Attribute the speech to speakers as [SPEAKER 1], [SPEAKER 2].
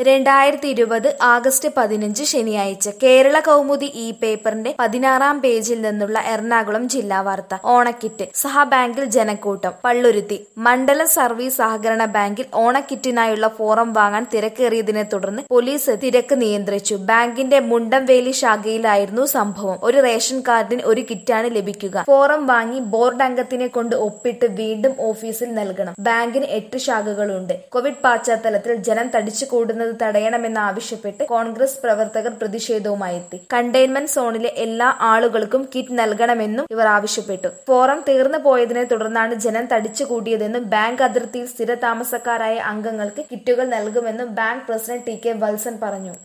[SPEAKER 1] രണ്ടായിരത്തി ഇരുപത് ആഗസ്റ്റ് പതിനഞ്ച് ശനിയാഴ്ച കേരള കൗമുദി ഈ പേപ്പറിന്റെ പതിനാറാം പേജിൽ നിന്നുള്ള എറണാകുളം ജില്ലാ വാർത്ത ഓണക്കിറ്റ് സഹബാങ്കിൽ ജനക്കൂട്ടം പള്ളുരുത്തി മണ്ഡലം സർവീസ് സഹകരണ ബാങ്കിൽ ഓണക്കിറ്റിനായുള്ള ഫോറം വാങ്ങാൻ തിരക്കേറിയതിനെ തുടർന്ന് പോലീസ് തിരക്ക് നിയന്ത്രിച്ചു ബാങ്കിന്റെ മുണ്ടംവേലി ശാഖയിലായിരുന്നു സംഭവം ഒരു റേഷൻ കാർഡിന് ഒരു കിറ്റാണ് ലഭിക്കുക ഫോറം വാങ്ങി ബോർഡ് അംഗത്തിനെ കൊണ്ട് ഒപ്പിട്ട് വീണ്ടും ഓഫീസിൽ നൽകണം ബാങ്കിന് എട്ട് ശാഖകളുണ്ട് കോവിഡ് പശ്ചാത്തലത്തിൽ ജനം തടിച്ചു കൂടുന്നത് തടയണമെന്നാവശ്യപ്പെട്ട് കോൺഗ്രസ് പ്രവർത്തകർ പ്രതിഷേധവുമായി എത്തി കണ്ടെയ്ൻമെന്റ് സോണിലെ എല്ലാ ആളുകൾക്കും കിറ്റ് നൽകണമെന്നും ഇവർ ആവശ്യപ്പെട്ടു ഫോറം തീർന്നു പോയതിനെ തുടർന്നാണ് ജനം തടിച്ചു കൂടിയതെന്നും ബാങ്ക് അതിർത്തിയിൽ സ്ഥിരതാമസക്കാരായ അംഗങ്ങൾക്ക് കിറ്റുകൾ നൽകുമെന്നും bank president T K Valsan പറഞ്ഞു